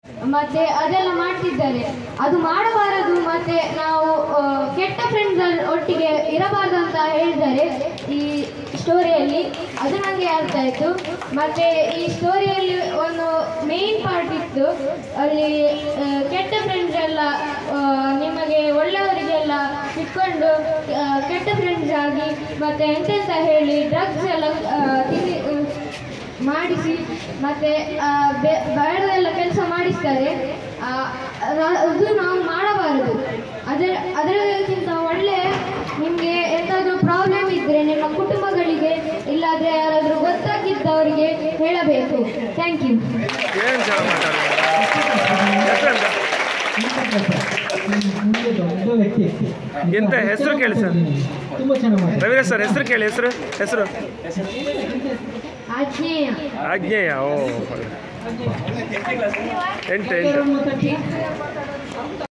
ಮತ್ತೆ ಅದೆಲ್ಲ ಮಾಡ್ತಿದ್ದಾರೆ ಅದು ಮಾಡಬಾರದು ಮತ್ತೆ ನಾವು ಆ, ಕೆಟ್ಟ ಫ್ರೆಂಡ್ಸ್ ಒಟ್ಟಿಗೆ ಇರಬಾರದು ಅಂತ ಹೇಳಿದ್ದಾರೆ ಈ ಸ್ಟೋರಿಯಲ್ಲಿ ಅದು ನನಗೆ ಅರ್ಥ ಆಯಿತು ಮತ್ತೆ ಈ ಸ್ಟೋರಿಯಲ್ಲಿ ಒಂದು ಮೇನ್ ಪಾರ್ಟ್ ಇತ್ತು ಅಲ್ಲಿ ಆ, ಕೆಟ್ಟ ಫ್ರೆಂಡ್ಸ್ ಎಲ್ಲ ಆ, ನಿಮಗೆ ಒಳ್ಳೆಯವರಿಗೆಲ್ಲ ಇಟ್ಕೊಂಡು ಆ, ಕೆಟ್ಟ ಫ್ರೆಂಡ್ಸ್ ಆಗಿ ಮತ್ತೆ ಎಂತೆಂತ ಹೇಳಿ ಡ್ರಗ್ಸ್ ಎಲ್ಲ ಆ, ತಿನ್ನಿ ಮಾಡಿಸಿ ಮತ್ತೆ ಆ, ಬೆ- ಬೇಡದೆಲ್ಲ ಕೆಲಸ ಮಾಡಿಸ್ತಾರೆ ಆ, ಅದ- ಅದು ನಾವು ಮಾಡಬಾರದು ಅದರ ಅದಕ್ಕಿಂತ ಒಳ್ಳೆ ನಿಮಗೆ ಎಂತಾದರೂ ಪ್ರಾಬ್ಲಮ್ ಇದ್ದರೆ ನಿಮ್ಮ ಕುಟುಂಬಗಳಿಗೆ ಇಲ್ಲಾದರೆ ಯಾರಾದರೂ ಗೊತ್ತಾಗಿದ್ದವರಿಗೆ ಹೇಳಬೇಕು ಥ್ಯಾಂಕ್ ಯು ಏನು ಚೆನ್ನಾಗಿ ಮಾತಾಡಿದ್ರು ಹೆಸರೆಂತ ಮುಂದೆ ದೊಡ್ಡ ವ್ಯಕ್ತಿ ಎಂತ ಹೆಸರು ಕೇಳಿ ಸರ್ ತುಂಬ ಚೆನ್ನಾಗಿ ಮಾತಾಡ್ತಾರೆ. ರವೀಂದ್ರ ಸರ್ ಹೆಸರು ಕೇಳಿ ಹೆಸರು ಹೆಸರು ಆಜ್ಞೇಯ ಆಜ್ಞೇಯ ಓ ಎಂಟು ಎಂಟು ಕೆಲವ್ರನ್ನ ತಟ್ಟಿ